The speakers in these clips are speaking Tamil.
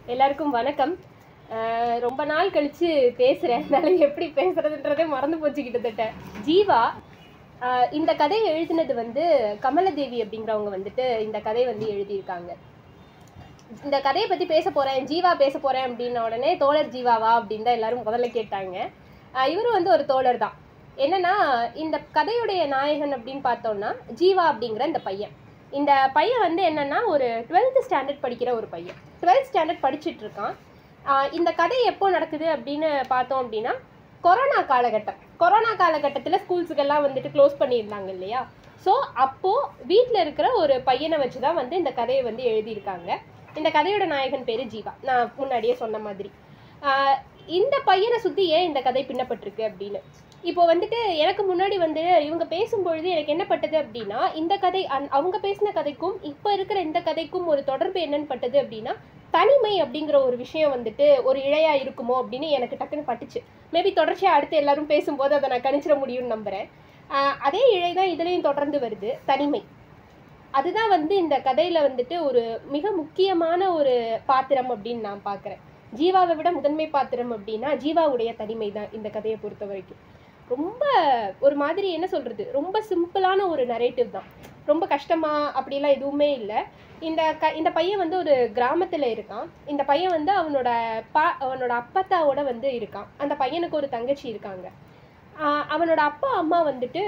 எல்லாருக்கும் வணக்கம் அஹ் ரொம்ப நாள் கழிச்சு பேசுறேன் அதனால எப்படி பேசுறதுன்றதே மறந்து போச்சு கிட்டத்தட்ட ஜீவா அஹ் இந்த கதையை எழுதினது வந்து கமலதேவி அப்படிங்கிறவங்க வந்துட்டு இந்த கதையை வந்து எழுதியிருக்காங்க இந்த கதையை பத்தி பேச போறேன் ஜீவா பேச போறேன் அப்படின்ன உடனே தோழர் ஜீவாவா அப்படின்னு தான் எல்லாரும் முதல்ல கேட்டாங்க அஹ் இவரு வந்து ஒரு தோழர் தான் என்னன்னா இந்த கதையுடைய நாயகன் அப்படின்னு பார்த்தோம்னா ஜீவா அப்படிங்கிற இந்த பையன் இந்த பையன் வந்து என்னன்னா ஒரு டுவெல்த் ஸ்டாண்டர்ட் படிக்கிற ஒரு பையன் டுவெல்த் ஸ்டாண்டர்ட் படிச்சுட்டு இருக்கான் ஆஹ் இந்த கதை எப்போ நடக்குது அப்படின்னு பார்த்தோம் அப்படின்னா கொரோனா காலகட்டம் கொரோனா காலகட்டத்தில் ஸ்கூல்ஸுக்கெல்லாம் வந்துட்டு க்ளோஸ் பண்ணியிருந்தாங்க இல்லையா ஸோ அப்போது வீட்டில் இருக்கிற ஒரு பையனை வச்சு தான் வந்து இந்த கதையை வந்து எழுதியிருக்காங்க இந்த கதையோட நாயகன் பேர் ஜீவா நான் முன்னாடியே சொன்ன மாதிரி ஆஹ் இந்த பையனை சுற்றி ஏன் இந்த கதை பின்னப்பட்டிருக்கு அப்படின்னு இப்போ வந்துட்டு எனக்கு முன்னாடி வந்து இவங்க பேசும்பொழுது எனக்கு என்ன பட்டது அப்படின்னா இந்த கதை அந் அவங்க பேசின கதைக்கும் இப்போ இருக்கிற இந்த கதைக்கும் ஒரு தொடர்பு என்னன்னு பட்டது அப்படின்னா தனிமை அப்படிங்கிற ஒரு விஷயம் வந்துட்டு ஒரு இழையா இருக்குமோ அப்படின்னு எனக்கு டக்குன்னு பட்டுச்சு மேபி தொடர்ச்சியாக அடுத்து எல்லாரும் பேசும்போது அதை நான் கணிச்சிட முடியும்னு நம்புகிறேன் அதே இழை தான் இதுலேயும் தொடர்ந்து வருது தனிமை அதுதான் வந்து இந்த கதையில் வந்துட்டு ஒரு மிக முக்கியமான ஒரு பாத்திரம் அப்படின்னு நான் பார்க்குறேன் ஜீவாவை விட முதன்மை பாத்திரம் அப்படின்னா ஜீவாவுடைய தனிமை தான் இந்த கதையை பொறுத்த வரைக்கும் ரொம்ப ஒரு மாதிரி என்ன சொல்கிறது ரொம்ப சிம்பிளான ஒரு நரேட்டிவ் தான் ரொம்ப கஷ்டமா அப்படிலாம் எதுவுமே இல்லை இந்த க இந்த பையன் வந்து ஒரு கிராமத்தில் இருக்கான் இந்த பையன் வந்து அவனோட பா அவனோட அப்பத்தாவோட வந்து இருக்கான் அந்த பையனுக்கு ஒரு தங்கச்சி இருக்காங்க ஆஹ் அவனோட அப்பா அம்மா வந்துட்டு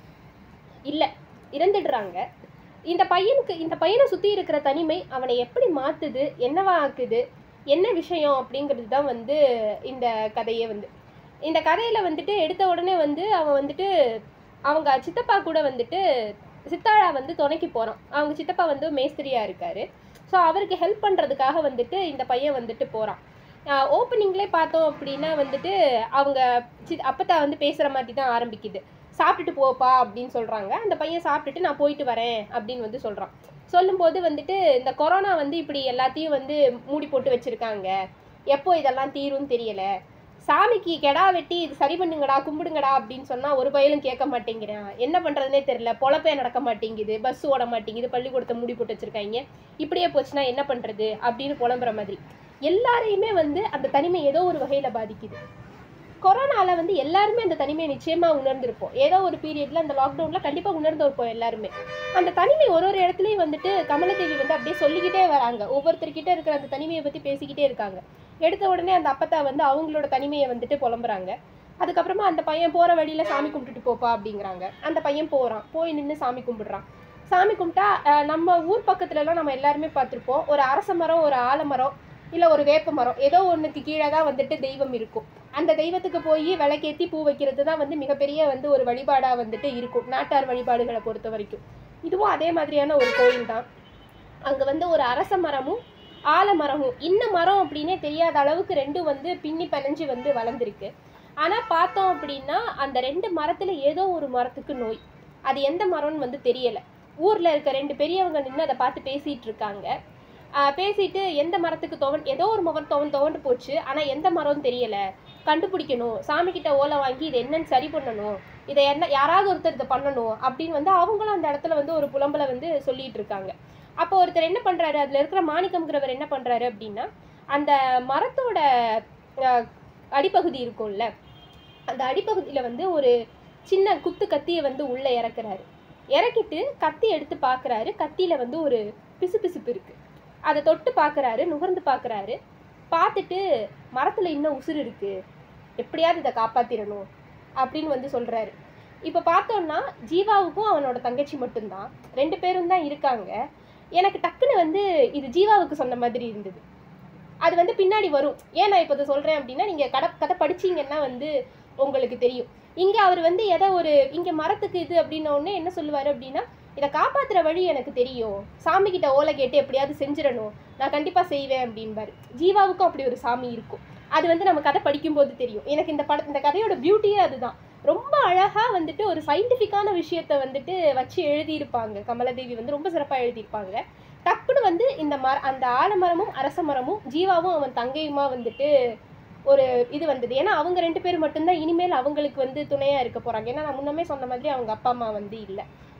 இல்லை இறந்துடுறாங்க இந்த பையனுக்கு இந்த பையனை சுற்றி இருக்கிற தனிமை அவனை எப்படி மாற்றுது என்னவா ஆக்குது என்ன விஷயம் அப்படிங்கிறது தான் வந்து இந்த கதையே வந்து இந்த கதையில் வந்துட்டு எடுத்த உடனே வந்து அவன் வந்துட்டு அவங்க சித்தப்பா கூட வந்துட்டு சித்தாழா வந்து துணைக்கு போகிறான் அவங்க சித்தப்பா வந்து மேஸ்திரியாக இருக்காரு ஸோ அவருக்கு ஹெல்ப் பண்ணுறதுக்காக வந்துட்டு இந்த பையன் வந்துட்டு போகிறான் ஓப்பனிங்லேயே பார்த்தோம் அப்படின்னா வந்துட்டு அவங்க சி அப்பத்தா வந்து பேசுகிற மாதிரி தான் ஆரம்பிக்குது சாப்பிட்டுட்டு போப்பா அப்படின்னு சொல்கிறாங்க அந்த பையன் சாப்பிட்டுட்டு நான் போயிட்டு வரேன் அப்படின்னு வந்து சொல்கிறான் சொல்லும்போது வந்துட்டு இந்த கொரோனா வந்து இப்படி எல்லாத்தையும் வந்து மூடி போட்டு வச்சுருக்காங்க எப்போ இதெல்லாம் தீரும்னு தெரியல சாமிக்கு கெடா வெட்டி இது சரி பண்ணுங்கடா கும்பிடுங்கடா அப்படின்னு சொன்னால் ஒரு பயலும் கேட்க மாட்டேங்கிறான் என்ன பண்ணுறதுனே தெரில பொழப்பே நடக்க மாட்டேங்குது பஸ் ஓட மாட்டேங்குது பள்ளிக்கூடத்தை மூடி போட்டு வச்சுருக்காங்க இப்படியே போச்சுன்னா என்ன பண்ணுறது அப்படின்னு புலம்புற மாதிரி எல்லாரையுமே வந்து அந்த தனிமை ஏதோ ஒரு வகையில் பாதிக்குது கொரோனாவில் வந்து எல்லாருமே அந்த தனிமையை நிச்சயமாக உணர்ந்திருப்போம் ஏதோ ஒரு பீரியடில் அந்த லாக்டவுனில் கண்டிப்பாக உணர்ந்திருப்போம் எல்லாருமே அந்த தனிமை ஒரு ஒரு இடத்துலையும் வந்துட்டு கமலதேவி வந்து அப்படியே சொல்லிக்கிட்டே வராங்க ஒவ்வொருத்தர்கிட்ட இருக்கிற அந்த தனிமையை பற்றி பேசிக்கிட்டே இருக்காங்க எடுத்த உடனே அந்த அப்பத்தா வந்து அவங்களோட தனிமையை வந்துட்டு புலம்புறாங்க அதுக்கப்புறமா அந்த பையன் போகிற வழியில் சாமி கும்பிட்டுட்டு போப்பா அப்படிங்கிறாங்க அந்த பையன் போகிறான் போய் நின்று சாமி கும்பிடுறான் சாமி கும்பிட்டா அஹ், நம்ம ஊர் பக்கத்துலலாம் நம்ம எல்லாருமே பார்த்துருப்போம் ஒரு அரச மரம் ஒரு ஆலமரம் இல்லை ஒரு வேப்ப மரம் ஏதோ ஒன்றுக்கு கீழே தான் வந்துட்டு தெய்வம் இருக்கும் அந்த தெய்வத்துக்கு போய் விளக்கேற்றி பூ வைக்கிறது தான் வந்து மிகப்பெரிய வந்து ஒரு வழிபாடாக வந்துட்டு இருக்கும் நாட்டார் வழிபாடுகளை பொறுத்த வரைக்கும் இதுவும் அதே மாதிரியான ஒரு கோயில் தான் அங்கே வந்து ஒரு அரச மரமும் ஆலமரமும் இன்ன மரம் அப்படின்னே தெரியாத அளவுக்கு ரெண்டும் வந்து பின்னி பிணைஞ்சு வந்து வளர்ந்துருக்கு ஆனால் பார்த்தோம் அப்படின்னா அந்த ரெண்டு மரத்தில் ஏதோ ஒரு மரத்துக்கு நோய் அது எந்த மரம்னு வந்து தெரியலை ஊரில் இருக்க ரெண்டு பெரியவங்க நின்று அதை பார்த்து பேசிகிட்டு இருக்காங்க ஆஹ் பேசிட்டு எந்த மரத்துக்கு துவன் ஏதோ ஒரு மரம் துவன் துவண்டு போச்சு ஆனால் எந்த மரம்னு தெரியலை கண்டுபிடிக்கணும் சாமி கிட்ட ஓலை வாங்கி இது என்னன்னு சரி பண்ணணும் இதை என்ன யாராவது ஒருத்தர் இதை பண்ணணும் அப்படின்னு வந்து அவங்களும் அந்த இடத்துல வந்து ஒரு புலம்பலை வந்து சொல்லிட்டு இருக்காங்க அப்போ ஒருத்தர் என்ன பண்ணுறாரு அதில் இருக்கிற மாணிக்கம்ங்கிறவர் என்ன பண்ணுறாரு அப்படின்னா அந்த மரத்தோட ஆஹ், அடிப்பகுதி இருக்கும்ல அந்த அடிப்பகுதியில் வந்து ஒரு சின்ன குத்து கத்தியை வந்து உள்ளே இறக்குறாரு இறக்கிட்டு கத்தி எடுத்து பார்க்குறாரு கத்தியில் வந்து ஒரு பிசுபிசுப்பு இருக்குது அதை தொட்டு பார்க்குறாரு நுகர்ந்து பார்க்குறாரு பார்த்துட்டு மரத்தில் இன்னும் உசுறு இருக்குது எப்படியாவது இதை காப்பாற்றிடணும் அப்படின்னு வந்து சொல்கிறாரு இப்போ பார்த்தோன்னா ஜீவாவுக்கும் அவனோட தங்கச்சி மட்டும்தான் ரெண்டு பேரும் தான் இருக்காங்க எனக்கு டக்குன்னு வந்து இது ஜீவாவுக்கு சொன்ன மாதிரி இருந்தது அது வந்து பின்னாடி வரும் ஏன் நான் இப்போ இதை சொல்கிறேன் அப்படின்னா நீங்கள் கதை கதை படிச்சீங்கன்னா வந்து உங்களுக்கு தெரியும் இங்கே அவர் வந்து எதை ஒரு இங்கே மரத்துக்கு இது அப்படின்ன உடனே என்ன சொல்லுவார் அப்படின்னா இதை காப்பாற்றுற வழி எனக்கு தெரியும் சாமி கிட்ட ஓலை கேட்டு எப்படியாவது செஞ்சிடணும் நான் கண்டிப்பாக செய்வேன் அப்படின்பாரு ஜீவாவுக்கும் அப்படி ஒரு சாமி இருக்கும் அது வந்து நம்ம கதை படிக்கும்போது தெரியும் எனக்கு இந்த பட இந்த கதையோட பியூட்டியே அதுதான் ரொம்ப அழகாக வந்துட்டு ஒரு சயின்டிஃபிக்கான விஷயத்த வந்துட்டு வச்சு எழுதியிருப்பாங்க கமலதேவி வந்து ரொம்ப சிறப்பாக எழுதியிருப்பாங்க டக்குன்னு வந்து இந்த மர அந்த ஆலமரமும் அரச மரமும் ஜீவாவும் அவன் தங்கையுமா வந்துட்டு ஒரு இது வந்தது ஏன்னா அவங்க ரெண்டு பேர் மட்டும்தான் இனிமேல் அவங்களுக்கு வந்து துணையாக இருக்க போகிறாங்க ஏன்னா நான் முன்னமே சொன்ன மாதிரி அவங்க அப்பா அம்மா வந்து இல்லை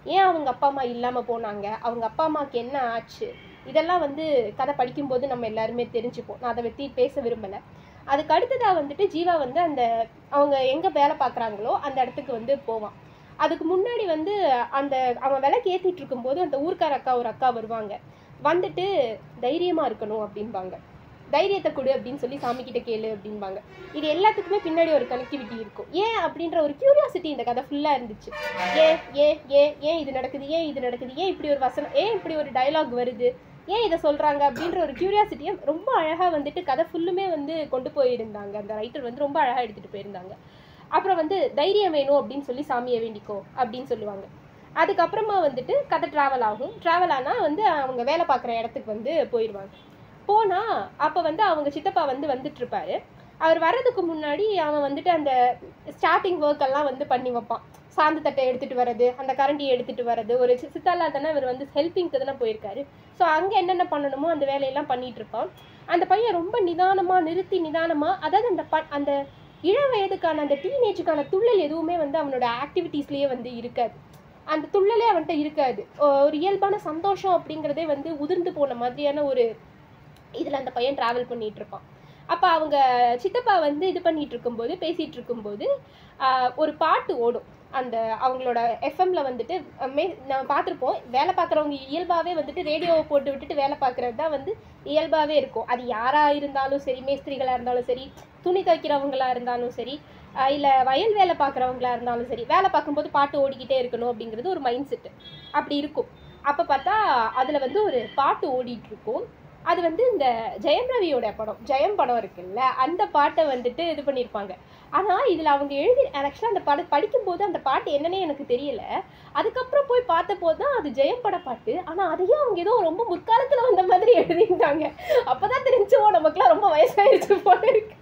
ஏன் அவங்க அப்பா அம்மா இல்லாமல் போனாங்க அவங்க அப்பா அம்மாவுக்கு என்ன ஆச்சு இதெல்லாம் வந்து கதை படிக்கும்போது நம்ம எல்லாருமே தெரிஞ்சுப்போம் நான் அதை பற்றி பேச விரும்பலை அதுக்கு அடுத்ததாக வந்துட்டு ஜீவா வந்து அந்த அவங்க எங்கே வேலை பார்க்குறாங்களோ அந்த இடத்துக்கு வந்து போவான் அதுக்கு முன்னாடி வந்து அந்த அவன் விலைக்கு ஏற்றிட்டு இருக்கும்போது அந்த ஊர்க்கார அக்கா ஒரு அக்கா வருவாங்க வந்துட்டு தைரியமாக இருக்கணும் அப்படிம்பாங்க தைரியத்தை கொடு அப்படின்னு சொல்லி சாமி கிட்ட கேளு அப்படிம்பாங்க இது எல்லாத்துக்குமே பின்னாடி ஒரு கனெக்டிவிட்டி இருக்கும் ஏன் அப்படின்ற ஒரு கியூரியாசிட்டி இந்த கதை ஃபுல்லாக இருந்துச்சு ஏன் ஏன் ஏன் ஏன் இது நடக்குது ஏன் இது நடக்குது ஏன் இப்படி ஒரு வசனம் ஏன் இப்படி ஒரு டயலாக் வருது ஏன் இதை சொல்கிறாங்க அப்படின்ற ஒரு கியூரியாசிட்டியை ரொம்ப அழகாக வந்துட்டு கதை ஃபுல்லுமே வந்து கொண்டு போயிருந்தாங்க அந்த ரைட்டர் வந்து ரொம்ப அழகாக எடுத்துகிட்டு போயிருந்தாங்க அப்புறம் வந்து தைரியம் வேணும் அப்படின்னு சொல்லி சாமியை வேண்டிக்கோ அப்படின்னு சொல்லுவாங்க அதுக்கப்புறமா வந்துட்டு கதை ட்ராவல் ஆகும் ட்ராவல் ஆனால் வந்து அவங்க வேலை பார்க்குற இடத்துக்கு வந்து போயிடுவாங்க போனால் அப்போ வந்து அவங்க சித்தப்பா வந்து வந்துட்டு இருப்பாரு அவர் வர்றதுக்கு முன்னாடி அவன் வந்துட்டு அந்த ஸ்டார்டிங் ஒர்க் எல்லாம் வந்து பண்ணி வைப்பான் சாந்து தட்டை எடுத்துகிட்டு வர்றது அந்த கரண்டியை எடுத்துகிட்டு வர்றது ஒரு சி- சித்தாலா தானே இவர் வந்து ஹெல்பிங்க்கு தானே போயிருக்காரு ஸோ அங்கே என்னென்ன பண்ணணுமோ அந்த வேலையெல்லாம் பண்ணிட்டு இருப்பான் அந்த பையன் ரொம்ப நிதானமாக நிறுத்தி நிதானமாக அதாவது அந்த ப அந்த இள வயதுக்கான அந்த டீனேஜுக்கான துள்ளல் எதுவுமே வந்து அவனோட ஆக்டிவிட்டீஸ்லேயே வந்து இருக்காது அந்த துள்ளலே அவன்கிட்ட இருக்காது ஒ- ஒரு இயல்பான சந்தோஷம் அப்படிங்கிறதே வந்து உதிர்ந்து போன மாதிரியான ஒரு இதில் அந்த பையன் ட்ராவல் பண்ணிட்டு இருப்பான் அப்போ அவங்க சித்தப்பா வந்து இது பண்ணிட்டு இருக்கும்போது பேசிட்டு இருக்கும்போது ஆஹ், ஒரு பாட்டு ஓடும் அந்த அவங்களோட எஃப்எம்ல வந்துட்டு அஹ், மே நம்ம பார்த்துருப்போம் வேலை பார்க்குறவங்க இயல்பாகவே வந்துட்டு ரேடியோவை போட்டு விட்டுட்டு வேலை பார்க்குறது தான் வந்து இயல்பாகவே இருக்கும் அது யாராக இருந்தாலும் சரி மேஸ்திரிகளாக இருந்தாலும் சரி துணி துவைக்கிறவங்களா இருந்தாலும் சரி இல்லை வயல் வேலை பார்க்குறவங்களா இருந்தாலும் சரி வேலை பார்க்கும்போது பாட்டு ஓடிக்கிட்டே இருக்கணும் அப்படிங்கிறது ஒரு மைண்ட் செட்டு அப்படி இருக்கும் அப்போ பார்த்தா அதில் வந்து ஒரு பாட்டு ஓடிட்டு இருக்கும் அது வந்து இந்த ஜெயம் ரவியோட படம் ஜெயம் படம் இருக்குல்ல அந்த பாட்டை வந்துட்டு இது பண்ணியிருப்பாங்க ஆனால் இதில் அவங்க எழுதி ஆக்சுவலாக அந்த படம் படிக்கும்போது அந்த பாட்டு என்னன்னே எனக்கு தெரியல அதுக்கப்புறம் போய் பார்த்தபோது தான் அது ஜெயம் பட பாட்டு ஆனால் அதையும் அவங்க ஏதோ ரொம்ப முற்காலத்தில் வந்த மாதிரி எழுதியிருந்தாங்க அப்போ தான் தெரிஞ்சுவோ நமக்குலாம் ரொம்ப வயசாயிருச்சு போல இருக்கு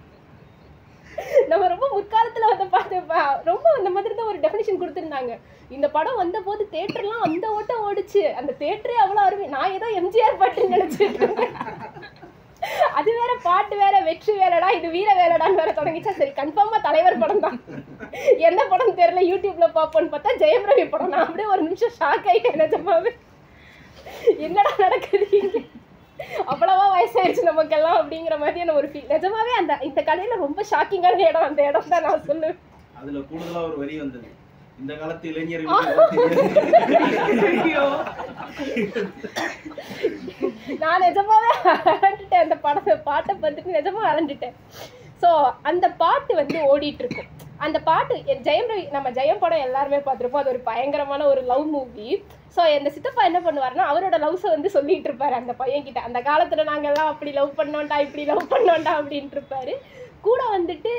நம்ம ரொம்ப முற்காலத்தில் வந்த பாட்டு ப- ரொம்ப அந்த மாதிரி தான் ஒரு டெஃபினிஷன் கொடுத்துருந்தாங்க இந்த படம் வந்த போது தேட்டர்லாம் அந்த ஓட்டம் ஓடிச்சு அந்த தேட்டரே அவ்வளோ அருமை நான் ஏதோ எம்ஜிஆர் பாட்டுன்னு நினச்சிட்டு இருந்தேன் அது வேற பாட்டு வேற வெற்றி வேலைடா இது வீர வேலைடான்னு வேற தொடங்கிச்சா சரி கன்ஃபார்மா தலைவர் படம் தான் என்ன படம் தெரியல யூடியூப்ல பார்ப்போம்னு பார்த்தா ஜெயம் ரவி படம் நான் அப்படியே ஒரு நிமிஷம் ஷாக் ஆயிட்டேன் நிஜமாவே என்னடா நடக்குது இங்க? அவ்வளவா வயசாயிருச்சு நமக்கெல்லாம் அப்படிங்கிற மாதிரியான ஒரு ஃபீல் நிஜமாவே அந்த இந்த கடையில ரொம்ப ஷாக்கிங்கான இடம் அந்த இடம் தான் நான் சொல்லுவேன் அதுல கூடுதலா ஒரு வரி வந்தது இந்த காலத்து இளைஞர்களுக்கு ஐயோ. நான் நிஜமாவே அரண்டுட்டேன் அந்த படத்தை பாட்டை பார்த்துட்டு நிஜமா அரண்டுட்டேன் ஸோ அந்த பாட்டு வந்து ஓடிட்டு இருக்கும் அந்த பாட்டு எ- ஜெயம் ரவி நம்ம ஜெயம் படம் எல்லாருமே பார்த்துருப்போம் அது ஒரு பயங்கரமான ஒரு லவ் மூவி ஸோ இந்த சித்தப்பா என்ன பண்ணுவாருன்னா அவரோட லவ்ஸை வந்து சொல்லிட்டு இருப்பாரு அந்த பையன்கிட்ட அந்த காலத்துல நாங்கெல்லாம் அப்படி லவ் பண்ணோம்டா இப்படி லவ் பண்ணோம்டா அப்படின்ட்டு இருப்பாரு கூட வந்துட்டு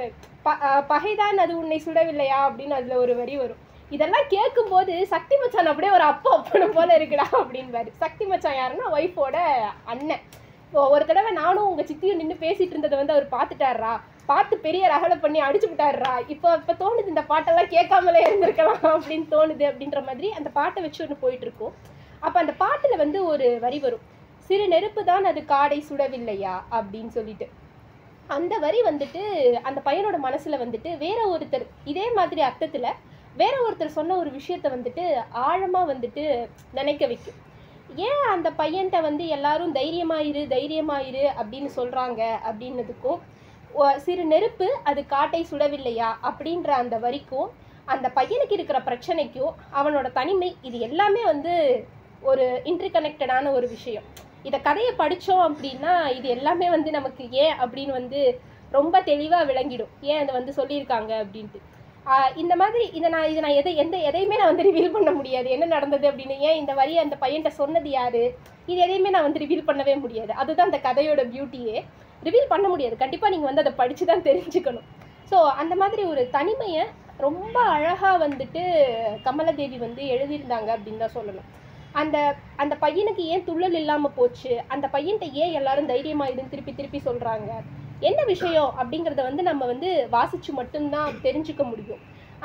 ப- அஹ் பகைதான் அது உன்னை சுடவில்லையா அப்படின்னு அதுல ஒரு வரி வரும் இதெல்லாம் கேட்கும்போது சக்தி மச்சான் அப்படியே ஒரு அப்பா அப்பனு போல இருக்குடா அப்படின்பாரு சக்தி மச்சான் யாருன்னா ஒய்ஃபோட அண்ணன் ஒ- ஒரு தடவை நானும் உங்க சித்தியும் நின்று பேசிட்டு இருந்ததை வந்து அவர் பார்த்துட்டாருடா பார்த்து பெரிய ரகலை பண்ணி அடிச்சு விட்டாருடா இப்போ இப்போ தோணுது இந்த பாட்டெல்லாம் கேட்காமலே இருந்திருக்கலாம் அப்படின்னு தோணுது அப்படின்ற மாதிரி அந்த பாட்டை வச்சு ஒன்று போயிட்டு இருக்கும் அப்போ அந்த பாட்டில் வந்து ஒரு வரி வரும் சிறு நெருப்பு தான் அது காடை சுடவில்லையா அப்படின்னு சொல்லிட்டு அந்த வரி வந்துட்டு அந்த பையனோட மனசுல வந்துட்டு வேற ஒருத்தர் இதே மாதிரி அர்த்தத்துல வேற ஒருத்தர் சொன்ன ஒரு விஷயத்த வந்துட்டு ஆழமா வந்துட்டு நினைக்க வைக்கும் ஏன் அந்த பையன்கிட்ட வந்து எல்லாரும் தைரியமாயிரு தைரியமாயிரு அப்படின்னு சொல்றாங்க அப்படின்னதுக்கும் ஒ- சிறு நெருப்பு அது காட்டை சுடவில்லையா அப்படின்ற அந்த வரிக்கும் அந்த பையனுக்கு இருக்கிற பிரச்சனைக்கும் அவனோட தனிமை இது எல்லாமே வந்து ஒரு இன்டர்கனெக்டடான ஒரு விஷயம் இதை கதையை படித்தோம் அப்படின்னா இது எல்லாமே வந்து நமக்கு ஏன் அப்படின்னு வந்து ரொம்ப தெளிவாக விளங்கிடும் ஏன் அதை வந்து சொல்லியிருக்காங்க அப்படின்ட்டு ஆஹ் இந்த மாதிரி இதை நான் இதை நான் எதை எந்த எதையுமே நான் வந்து ரிவீல் பண்ண முடியாது என்ன நடந்தது அப்படின்னு ஏன் இந்த வரியை அந்த பையன்கிட்ட சொன்னது யாரு இது எதையுமே நான் வந்து ரிவீல் பண்ணவே முடியாது அதுதான் அந்த கதையோட பியூட்டியே ரிவீல் பண்ண முடியாது கண்டிப்பாக நீங்கள் வந்து அதை படித்து தான் தெரிஞ்சுக்கணும் ஸோ அந்த மாதிரி ஒரு தனிமையை ரொம்ப அழகாக வந்துட்டு கமலதேவி வந்து எழுதியிருந்தாங்க அப்படின்னு தான் சொல்லணும் அந்த அந்த பையனுக்கு ஏன் துள்ளல் இல்லாமல் போச்சு அந்த பையன்கிட்ட ஏன் எல்லாரும் தைரியமாக இதுன்னு திருப்பி திருப்பி சொல்கிறாங்க என்ன விஷயம் அப்படிங்கிறத வந்து நம்ம வந்து வாசித்து மட்டும்தான் தெரிஞ்சுக்க முடியும்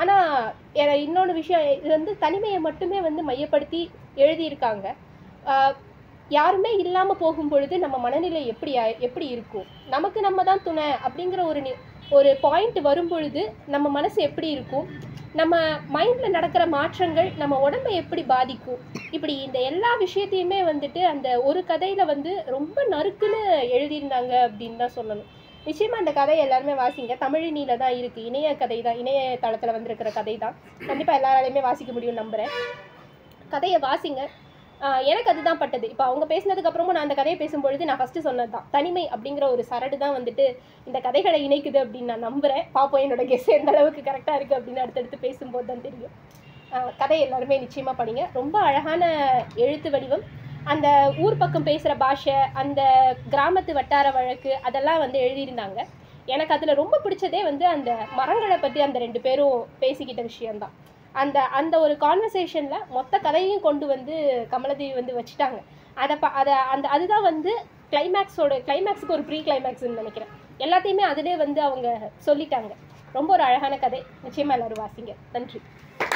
ஆனால் இன்னொன்று விஷயம் இது வந்து தனிமையை மட்டுமே வந்து மையப்படுத்தி எழுதியிருக்காங்க ஆஹ் யாருமே இல்லாமல் போகும் பொழுது நம்ம மனநிலை எப்படி ஆ- எப்படி இருக்கும் நமக்கு நம்ம தான் துணை அப்படிங்கிற ஒரு நி- ஒரு பாயிண்ட் வரும் பொழுது நம்ம மனசு எப்படி இருக்கும் நம்ம மைண்டில் நடக்கிற மாற்றங்கள் நம்ம உடம்பை எப்படி பாதிக்கும் இப்படி இந்த எல்லா விஷயத்தையுமே வந்துட்டு அந்த ஒரு கதையில் வந்து ரொம்ப நறுக்குன்னு எழுதியிருந்தாங்க அப்படின்னு தான் சொல்லணும் நிச்சயமாக அந்த கதையை எல்லாருமே வாசிங்க தமிழினியில தான் இருக்குது இணைய கதை தான் இணைய தளத்தில் வந்திருக்கிற கதை தான் கண்டிப்பாக எல்லாராலையுமே வாசிக்க முடியும் நம்புகிறேன் கதையை வாசிங்க ஆஹ் எனக்கு அதுதான் பட்டது இப்போ அவங்க பேசினதுக்கு அப்புறமும் நான் அந்த கதையை பேசும்பொழுது நான் ஃபஸ்ட்டு சொன்னது தான் தனிமை அப்படிங்கிற ஒரு சரடு தான் வந்துட்டு இந்த கதைகளை இணைக்குது அப்படின்னு நான் நம்புகிறேன் பாப்போம் என்னோட கெஸ் எந்த அளவுக்கு கரெக்டாக இருக்குது அப்படின்னு அடுத்தடுத்து பேசும்போது தான் தெரியும் ஆஹ் கதை எல்லாருமே நிச்சயமாக படிங்க ரொம்ப அழகான எழுத்து வடிவம் அந்த ஊர் பக்கம் பேசுகிற பாஷை அந்த கிராமத்து வட்டார வழக்கு அதெல்லாம் வந்து எழுதியிருந்தாங்க எனக்கு அதில் ரொம்ப பிடிச்சதே வந்து அந்த மரங்களை பற்றி அந்த ரெண்டு பேரும் பேசிக்கிட்ட விஷயம்தான் அந்த அந்த ஒரு கான்வர்சேஷனில் மொத்த கதையும் கொண்டு வந்து கமலதேவி வந்து வச்சுட்டாங்க அதை ப அதை அந்த அதுதான் வந்து கிளைமேக்ஸோட கிளைமேக்ஸுக்கு ஒரு ப்ரீ கிளைமேக்ஸ்னு நினைக்கிறேன் எல்லாத்தையுமே அதிலே வந்து அவங்க சொல்லிட்டாங்க ரொம்ப ஒரு அழகான கதை நிச்சயமாக எல்லாரும் வாசிங்க நன்றி